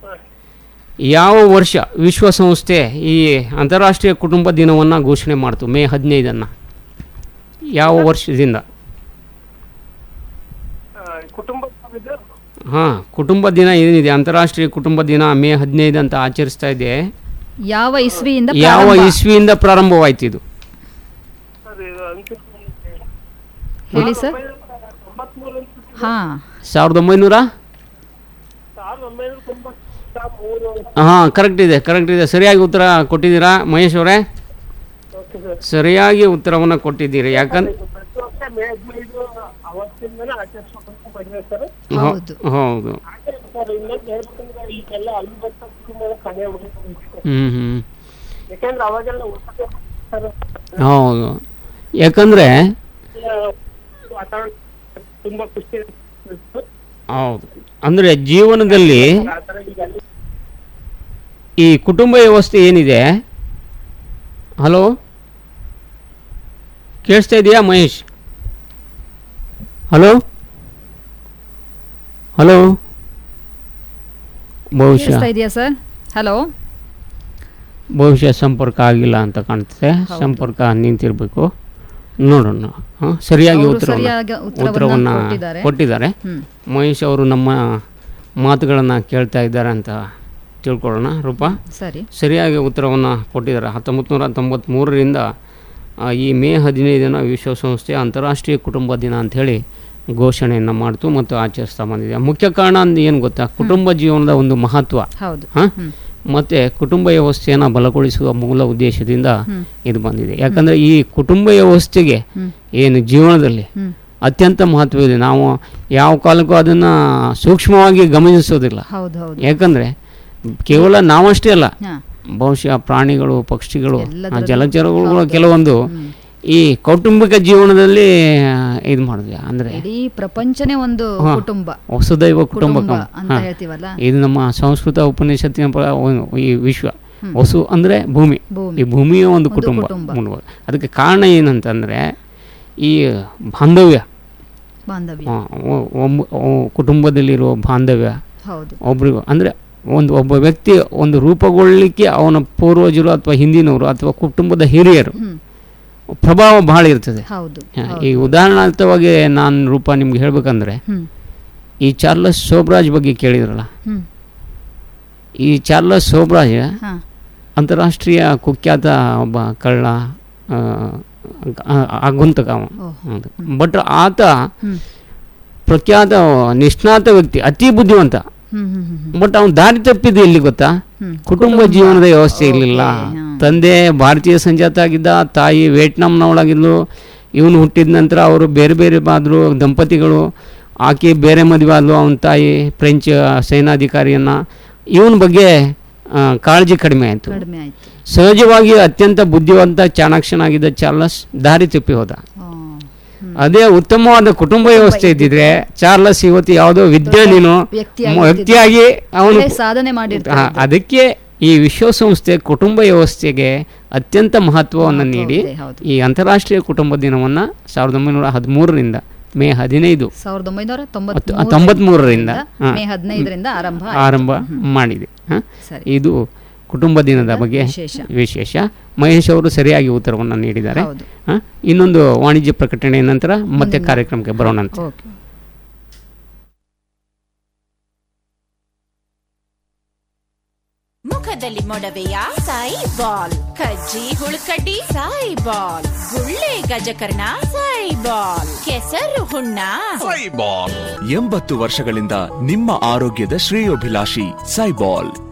ಯಾವ ವರ್ಷ ವಿಶ್ವಸಂಸ್ಥೆ ಈ ಅಂತಾರಾಷ್ಟ್ರೀಯ ಕುಟುಂಬ ದಿನವನ್ನು ಘೋಷಣೆ ಮಾಡ್ತು ಮೇ ಹದಿನೈದನ್ನು ಯಾವ ವರ್ಷದಿಂದ ಆ, ಕುಟುಂಬ ಇದು ಹಾಂ ಕುಟುಂಬ ದಿನ ಏನಿದೆ ಅಂತಾರಾಷ್ಟ್ರೀಯ ಕುಟುಂಬ ದಿನ ಮೇ ಹದಿನೈದು ಅಂತ ಆಚರಿಸ್ತಾ ಇದೆ ಯಾವ ಇಸ್ವಿಯಿಂದ ಯಾವ ಪ್ರಾರಂಭ? ಇಸ್ವಿಯಿಂದ ಪ್ರಾರಂಭವಾಯ್ತು ಇದು ಸರ್ ಇದು ಅಂಕಿತ ಹೇಳಿ ಸರ್ ತೊಂಬತ್ಮೂರು ಹಾ ಸಾವಿರದ ಒಂಬೈನೂರ ಸಾವಿರದ ಒಂಬೈನೂರ ತೊಂಬತ್ತ ಮೂರು ಹಾಂ ಕರೆಕ್ಟ್ ಇದೆ ಕರೆಕ್ಟ್ ಇದೆ ಸರಿಯಾಗಿ ಉತ್ತರ ಕೊಟ್ಟಿದ್ದೀರಾ ಮಹೇಶ್ ಅವರೇ ಓಕೆ ಸರ್ ಸರಿಯಾಗಿ ಉತ್ತರವನ್ನು ಕೊಟ್ಟಿದ್ದೀರಿ ಯಾಕಂದ್ರೆ ಪ್ರತಿ ವರ್ಷ ಮೇ ಹದಿನೈದು ಅವತ್ತಿಂದನೇ ಆಚರಿಸ್ಬೇಕಂತ ಬಂದಿದೆ ಸರ್ ಹೌದು ಹೌದು ಹಾಗೆ ಸರ್ ಇನ್ನೊಂದು ಹೇಳ್ಬೇಕಂದ್ರೆ ಈಗೆಲ್ಲ ಅವಿಭಕ್ತ ಕುಟುಂಬದ ಕಡೆ ಹೋಗ್ಬೇಕು ಹ್ಞೂ ಹ್ಞೂ ಯಾಕಂದ್ರೆ ಅವಾಗೆಲ್ಲ ಊಟ ಸರ್ ಹೌದು ಯಾಕಂದರೆ ವಾತಾವರಣ ತುಂಬಾ ಖುಷಿ ಇತ್ತು. ಹೌದು ಅಂದರೆ ಜೀವನದಲ್ಲಿ ಆ ಥರ ಈಗ ಅಲ್ಲಿ ಈ ಕುಟುಂಬ ವ್ಯವಸ್ಥೆ ಏನಿದೆ ಹಲೋ ಕೇಳಿಸ್ತಾ ಇದೆಯಾ ಮಹೇಶ್ ಹಲೋ ಹಲೋ ಬಹುಶಃ ಕೇಳಿಸ್ತಾ ಇದೆಯಾ ಸರ್ ಹಲೋ ಬಹುಶಃ ಸಂಪರ್ಕ ಆಗಿಲ್ಲ ಅಂತ ಕಾಣ್ತದೆ ಸಂಪರ್ಕ ನಿಂತಿರಬೇಕು ನೋಡೋಣ ಹಾಂ ಸರಿಯಾಗಿ ಅವರು ಉತ್ತರವನ್ನು ಸರಿಯಾಗಿ ಉತ್ತರವನ್ನ ಉತ್ತರವನ್ನು ಕೊಟ್ಟಿದ್ದಾರೆ. ಕೊಟ್ಟಿದ್ದಾರೆ ಹ್ಮ್ ಮಹೇಶ್ ಅವರು ನಮ್ಮ ಮಾತುಗಳನ್ನು ಕೇಳ್ತಾ ಇದ್ದಾರೆ ಅಂತ ತಿಳ್ಕೊಳ್ಳೋಣ ರೂಪಾ ಸರಿ ಸರಿಯಾಗಿ ಉತ್ತರವನ್ನು ಕೊಟ್ಟಿದ್ದಾರೆ ಹತ್ತೊಂಬತ್ತು ನೂರ ತೊಂಬತ್ತ್ಮೂರರಿಂದ ಆ, ಈ ಮೇ ಹದಿನೈದನ ವಿಶ್ವಸಂಸ್ಥೆ ಅಂತಾರಾಷ್ಟ್ರೀಯ ಕುಟುಂಬ ದಿನ ಅಂಥೇಳಿ ಘೋಷಣೆಯನ್ನು ಮಾಡ್ತು ಮತ್ತು ಆಚರಿಸ್ತಾ ಬಂದಿದೆ ಮುಖ್ಯ ಕಾರಣ ಅಂದ್ರೆ ಏನು ಗೊತ್ತಾ ಕುಟುಂಬ ಜೀವನದ ಒಂದು ಮಹತ್ವ ಹೌದು ಹಾಂ ಹ್ಮ್. ಮತ್ತು ಕುಟುಂಬ ವ್ಯವಸ್ಥೆಯನ್ನು ಬಲಗೊಳಿಸುವ ಮೂಲ ಉದ್ದೇಶದಿಂದ ಹ್ಮ್. ಇದು ಬಂದಿದೆ ಯಾಕಂದರೆ ಈ ಕುಟುಂಬ ವ್ಯವಸ್ಥೆಗೆ ಹ್ಮ್. ಏನು ಜೀವನದಲ್ಲಿ ಹ್ಮ್. ಅತ್ಯಂತ ಮಹತ್ವವಿದೆ ನಾವು ಯಾವ ಕಾಲಕ್ಕೂ ಅದನ್ನು ಸೂಕ್ಷ್ಮವಾಗಿ ಗಮನಿಸೋದಿಲ್ಲ ಹೌದು ಹೌದು ಯಾಕಂದರೆ ಕೇವಲ ನಾವಷ್ಟೇ ಅಲ್ಲ ಹಾ ಬಹುಶಃ ಪ್ರಾಣಿಗಳು ಪಕ್ಷಿಗಳು ಆ ಎಲ್ಲದರಲ್ಲೂ ಜಲಚರಗಳು ಕೆಲವೊಂದು ಈ ಕೌಟುಂಬಿಕ ಜೀವನದಲ್ಲಿ ಇದು ಮಾಡಿದ್ವಿ ಅಂದರೆ ಇಡೀ ಪ್ರಪಂಚನೇ ಒಂದು ಹಾ. ಕುಟುಂಬ ವಸುದೈವ ಕುಟುಂಬ ಕುಟುಂಬ ಅಂತ ಹೇಳ್ತೀವಲ್ಲ ಇದು ನಮ್ಮ ಸಂಸ್ಕೃತ ಉಪನಿಷತ್ತಿನ ಪ್ರ- ಒಂದು ಈ ವಿಶ್ವ ವಸು ಅಂದರೆ ಭೂಮಿ ಭೂಮಿ. ಈ ಭೂಮಿಯ ಒಂದು ಒಂದು ಕುಟುಂಬ ಕುಟುಂಬ. ಕುಟುಂಬ. ಅದಕ್ಕೆ ಕಾರಣ ಏನಂತಂದರೆ ಈ ಬಾಂಧವ್ಯ ಬಾಂಧವ್ಯ ಆ, ಒ- ಒಮ್ಮ- ಒ- ಕುಟುಂಬದಲ್ಲಿರುವ ಬಾಂಧವ್ಯ ಹೌದು ಒಬ್ರಿಗೂ ಅಂದರೆ ಒಂದು ಒಬ್ಬ ವ್ಯಕ್ತಿ ಒಂದು ರೂಪುಗೊಳ್ಳಲಿಕ್ಕೆ ಅವನ ಪೂರ್ವಜರು ಅಥವಾ ಹಿಂದಿನವರು ಅಥವಾ ಕುಟುಂಬದ ಹಿರಿಯರು ಹ್ಮ್ ಪ್ರಭಾವ ಬಹಳ ಇರ್ತದೆ ಹೌದು ಹ, ಈ ಉದಾಹರಣಾರ್ಥವಾಗಿ ನಾನು ರೂಪ ನಿಮ್ಗೆ ಹೇಳ್ಬೇಕಂದ್ರೆ ಹ್ಮ್ ಈ ಚಾರ್ಲಸ್ ಸೋಬ್ರಾಜ್ ಬಗ್ಗೆ ಕೇಳಿದ್ರಲ್ಲ ಹ್ಮ್ ಈ ಚಾರ್ಲಸ್ ಸೋಬ್ರಾಜ್ ಹಾ ಅಂತಾರಾಷ್ಟ್ರೀಯ ಕುಖ್ಯಾತ ಒಬ್ಬ ಕಳ್ಳ ಆ, ಆ- ಆಗುಂತಕ ಅವ ಓಹ್. ಬಟ್ ಆತ ಹ್ಮ್ ಪ್ರಖ್ಯಾತ ನಿಷ್ಣಾತ ವ್ಯಕ್ತಿ ಅತಿ ಬುದ್ಧಿವಂತ ಹ್ಮ್ ಹ್ಮ್ ಹ್ಮ್ ಹ್ಮ್ ಬಟ್ ಅವನು ದಾರಿ ತಪ್ಪಿದ್ದು ಎಲ್ಲಿ ಗೊತ್ತಾ ಹ್ಮ್. ಕುಟುಂಬ ಜೀವನದ ವ್ಯವಸ್ಥೆ ಇರಲಿಲ್ಲ ಓಕೆ, ಹಾ. ತಂದೆ ಭಾರತೀಯ ಸಂಜಾತ ಆಗಿದ್ದ ತಾಯಿ ವಿಯೆಟ್ನಾಂನವಳಾಗಿದ್ಲು ಇವನು ಹುಟ್ಟಿದ ನಂತರ ಅವರು ಬೇರೆ ಬೇರೆ ಬಾದ್ರು ದಂಪತಿಗಳು ಆಕೆ ಬೇರೆ ಮದುವೆ ಆದ್ಲು ಅವನ ತಾಯಿ ಫ್ರೆಂಚ್ ಸೇನಾಧಿಕಾರಿಯನ್ನ ಇವನ ಬಗ್ಗೆ ಆ, ಕಾಳಜಿ ಕಡಿಮೆ ಆಯಿತು ಕಡಿಮೆ ಆಯ್ತು ಸಹಜವಾಗಿ ಅತ್ಯಂತ ಬುದ್ಧಿವಂತ ಚಾಣಾಕ್ಷನಾಗಿದ್ದ ಚಾರ್ಲಸ್ ದಾರಿ ತಪ್ಪಿ ಹೋದ ಆ, ಹ್ಮ್. ಅದೇ ಉತ್ತಮವಾದ ಕುಟುಂಬ ವ್ಯವಸ್ಥೆ ಇದ್ದಿದ್ರೆ ಚಾರ್ಲಸ್ ಇವತ್ತು ಯಾವುದೋ ವಿಜ್ಞಾನಿನೋ ವ್ಯಕ್ತಿಯಾಗಿ ಮ- ವ್ಯಕ್ತಿಯಾಗಿ ಅವನು ಒಳ್ಳೆ ಸಾಧನೆ ಮಾಡಿರ್ತಾರೆ ಹಾ, ಅದಕ್ಕೆ ಈ ವಿಶ್ವಸಂಸ್ಥೆ ಕುಟುಂಬ ವ್ಯವಸ್ಥೆಗೆ ಅತ್ಯಂತ ಮಹತ್ವವನ್ನು ನೀಡಿ ಹೌದು, ಹೌದು. ಈ ಅಂತಾರಾಷ್ಟ್ರೀಯ ಕುಟುಂಬ ದಿನವನ್ನು ಸಾವಿರದ ಒಂಬೈನೂರ ಹದಿಮೂರರಿಂದ ಮೇ ಹದಿನೈದು ಸಾವಿರದ ಒಂಬೈನೂರ ಹತ್ತು- ತೊಂಬತ್ಮೂರರಿಂದ ಹಾ. ಮೇ ಹದಿನೈದರಿಂದ ಆರಂಭ ಆಯ್ತು. ಆರಂಭ ಮಾಡಿದೆ ಹಾ? ಸರಿ. ಇದು ಕುಟುಂಬ ದಿನದ ಬಗ್ಗೆ ವಿಶೇಷ. ವಿಶೇಷ ಮಹೇಶ್ ಅವರು ಸರಿಯಾಗಿ ಉತ್ತರವನ್ನು ನೀಡಿದ್ದಾರೆ ಹೌದು. ಹಾ? ಇನ್ನೊಂದು ವಾಣಿಜ್ಯ ಪ್ರಕಟಣೆಯ ನಂತರ ಮತ್ತೆ ಕಾರ್ಯಕ್ರಮಕ್ಕೆ ಬರೋಣಂತೆ ಓಕೆ ಮುಖದಲ್ಲಿ ಮೊಡವೆಯ ಸಾಯಿ ಬಾಲ್ ಕಜ್ಜಿ ಹುಳುಕಡ್ಡಿ ಸಾಯಿ ಬಾಲ್ ಗುಳ್ಳೆ ಗಜಕರ್ಣ ಸಾಯಿ ಬಾಲ್ ಕೆಸರು ಹುಣ್ಣ ಎಂಬತ್ತು ವರ್ಷಗಳಿಂದ ನಿಮ್ಮ ಆರೋಗ್ಯದ ಶ್ರೇಯೋಭಿಲಾಷಿ ಸೈಬಾಲ್